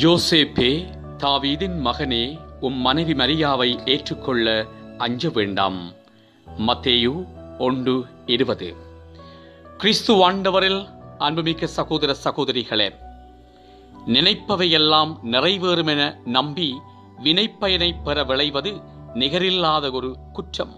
யோசேப்பே தாவீதின் மகனே உம் மனைவி மரியாவை ஏற்றுக்கொள்ள அஞ்ச வேண்டாம் மத்தேயு ஒன்று இருபது கிறிஸ்து ஆண்டவரில் அன்புமிக்க சகோதர சகோதரிகளே நினைப்பவையெல்லாம் நிறைவேறும் என நம்பி வினைப்பயனை பெற விளைவது நிகரில்லாத ஒரு குற்றம்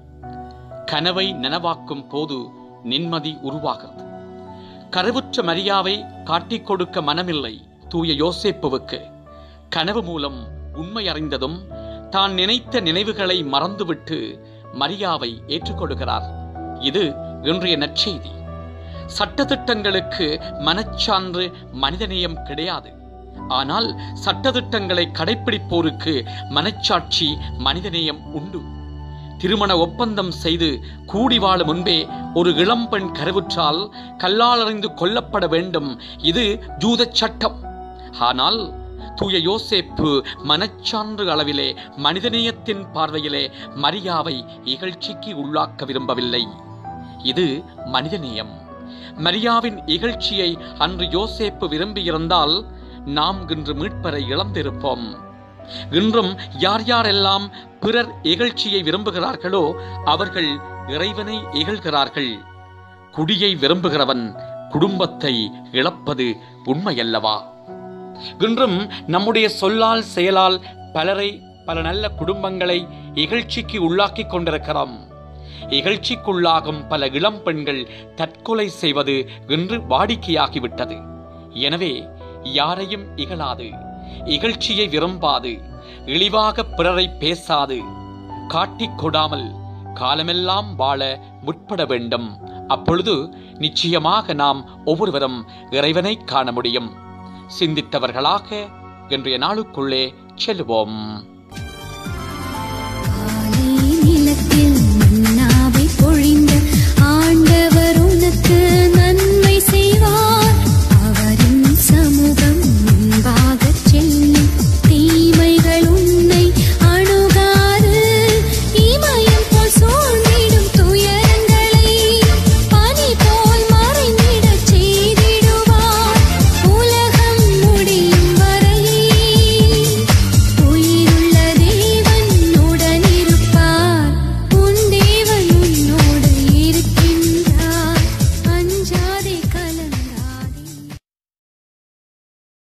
கனவை நனவாக்கும் போது நிம்மதி உருவாகிறது கருவுற்ற மரியாவை காட்டிக் கொடுக்க மனமில்லை தூய யோசேப்புவுக்கு கனவு மூலம் உண்மை அறிந்ததும் தான் நினைத்த நினைவுகளை மறந்துவிட்டு மரியாவை ஏற்றுக்கொள்கிறார் இது இன்றைய நற்செய்தி சட்டதிட்டங்களுக்கு மனச்சான்று மனிதநேயம் கிடையாது ஆனால் சட்டதிட்டங்களை கடைப்பிடிப்போருக்கு மனச்சாட்சி மனிதநேயம் உண்டு திருமண ஒப்பந்தம் செய்து கூடி வாழும் முன்பே ஒரு இளம்பெண் கருவுற்றால் கல்லாலறிந்து கொல்லப்பட வேண்டும் இது ஜூதச் சட்டம் ஆனால் தூய யோசேப்பு மனச்சான்று அளவிலே மனிதநேயத்தின் பார்வையிலே மரியாவை இகழ்ச்சிக்கு உள்ளாக்க விரும்பவில்லை இது மனிதநேயம் மரியாவின் இகழ்ச்சியை அன்று யோசேப்பு விரும்பியிருந்தால் நாம் இன்று மீட்பரை இழந்திருப்போம் இன்றும் யார் யாரெல்லாம் பிறர் இகழ்ச்சியை விரும்புகிறார்களோ அவர்கள் இறைவனை இகழ்கிறார்கள் குடியை விரும்புகிறவன் குடும்பத்தை இழப்பது உண்மையல்லவா இன்றும் நம்முடைய சொல்லால் செயலால் பலரை பல நல்ல குடும்பங்களை இகழ்ச்சிக்கு உள்ளாக்கிக் கொண்டிருக்கிறோம் இகழ்ச்சிக்குள்ளாகும் பல இளம் பெண்கள் தற்கொலை செய்வது இன்று வாடிக்கையாகிவிட்டது எனவே யாரையும் இகழாது இகழ்ச்சியை விரும்பாது இழிவாக பிறரை பேசாது காட்டிக் கொடாமல் காலமெல்லாம் வாழ முற்பட வேண்டும் அப்பொழுது நிச்சயமாக நாம் ஒவ்வொருவரும் இறைவனை காண முடியும் சிந்தித்தவர்களாக இன்றைய நாளுக்குள்ளே செல்வோம்